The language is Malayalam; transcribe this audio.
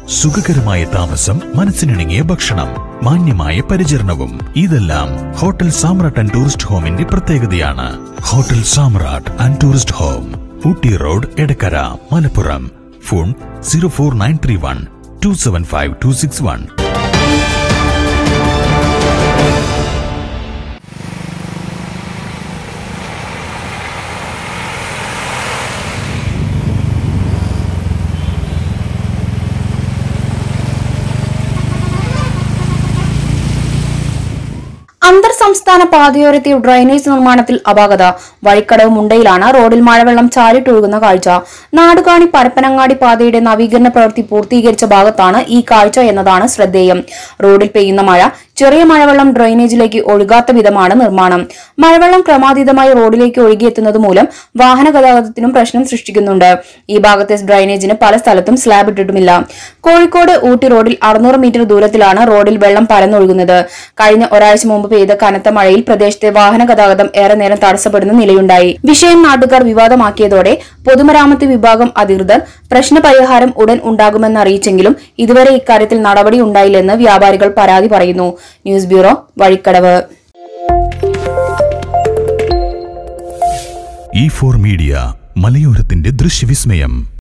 സുഖകരമായ താമസം മനസ്സിനിണങ്ങിയ ഭക്ഷണം മാന്യമായ പരിചരണവും ഇതെല്ലാം ഹോട്ടൽ സാമ്രാട്ട് ആൻഡ് ടൂറിസ്റ്റ് ഹോമിന്റെ പ്രത്യേകതയാണ് hotel Samrat and tourist home Ooty road Edakkara Malappuram phone zero four nine three one two seven five two six one അന്തർ സംസ്ഥാന പാതയോരത്തെ ഡ്രൈനേജ് നിർമ്മാണത്തിൽ അപാകത വഴിക്കടവ് മുണ്ടയിലാണ് റോഡിൽ മഴവെള്ളം ചാരിട്ടൊഴുകുന്ന കാഴ്ച നാടുകാണി പരപ്പനങ്ങാടി പാതയുടെ നവീകരണ പ്രവൃത്തി പൂർത്തീകരിച്ച ഭാഗത്താണ് ഈ കാഴ്ച എന്നതാണ് ശ്രദ്ധേയം റോഡിൽ പെയ്യുന്ന മഴ ചെറിയ മഴവെള്ളം ഡ്രൈനേജിലേക്ക് ഒഴുകാത്ത വിധമാണ് നിർമ്മാണം മഴവെള്ളം ക്രമാതീതമായി റോഡിലേക്ക് ഒഴുകിയെത്തുന്നത് മൂലം വാഹന ഗതാഗതത്തിനും പ്രശ്നം സൃഷ്ടിക്കുന്നുണ്ട് ഈ ഭാഗത്തെ ഡ്രൈനേജിന് പല സ്ഥലത്തും സ്ലാബ് ഇട്ടിട്ടുമില്ല കോഴിക്കോട് ഊട്ടി റോഡിൽ അറുന്നൂറ് മീറ്റർ ദൂരത്തിലാണ് റോഡിൽ വെള്ളം പരന്നൊഴുകുന്നത് കഴിഞ്ഞ ഒരാഴ്ച മുമ്പ് പെയ്ത കനത്ത മഴയിൽ പ്രദേശത്തെ വാഹന ഗതാഗതം ഏറെ നേരം തടസ്സപ്പെടുന്ന നിലയുണ്ടായി വിഷയം നാട്ടുകാർ വിവാദമാക്കിയതോടെ പൊതുമരാമത്ത് വിഭാഗം അധികൃതർ പ്രശ്നപരിഹാരം ഉടൻ ഉണ്ടാകുമെന്ന് അറിയിച്ചെങ്കിലും ഇതുവരെ ഇക്കാര്യത്തിൽ നടപടി ഉണ്ടായില്ലെന്ന് വ്യാപാരികൾ പരാതി പറയുന്നു news bureau Vazhikkadavu E four media മലയോരത്തിന്റെ ദൃശ്യവിസ്മയം